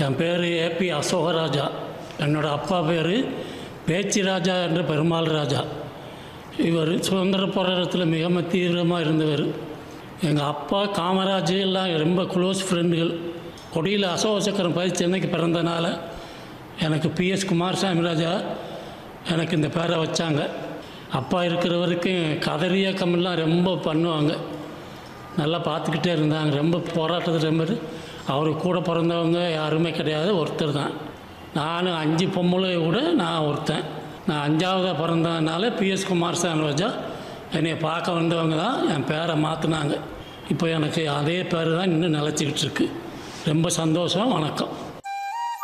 என் பேர் ஏபி அசோகராஜா என்னோட அப்பா பேர் பேச்சி ராஜா என்ற பெருமாள் ராஜா இவர் சுதந்திர போராட்டத்தில் மிக தீவிரமாக இருந்தவர் எங்கள் அப்பா காமராஜ் எல்லாம் ரொம்ப க்ளோஸ் ஃப்ரெண்டுகள் கொடியில் அசோக சக்கரம் பதிவு சென்னைக்கு பிறந்தனால எனக்கு பிஎஸ் குமாரசாமி ராஜா எனக்கு இந்த பேரை வச்சாங்க அப்பா இருக்கிற வரைக்கும் கதறி இயக்கமெல்லாம் ரொம்ப பண்ணுவாங்க நல்லா பார்த்துக்கிட்டே இருந்தாங்க ரொம்ப போராட்டத்தில் ரொம்ப அவர் கூட பிறந்தவங்க யாருமே கிடையாது ஒருத்தர் தான் நான் அஞ்சு பொம்பளை கூட நான் ஒருத்தன் நான் அஞ்சாவதாக பிறந்ததுனால பிஎஸ் குமாரசாமி ராஜா என்னை பார்க்க வந்தவங்க தான் என் பேரை மாற்றினாங்க இப்போ எனக்கு அதே பேர் தான் இன்னும் நிலச்சிக்கிட்டு இருக்கு ரொம்ப சந்தோஷம் வணக்கம்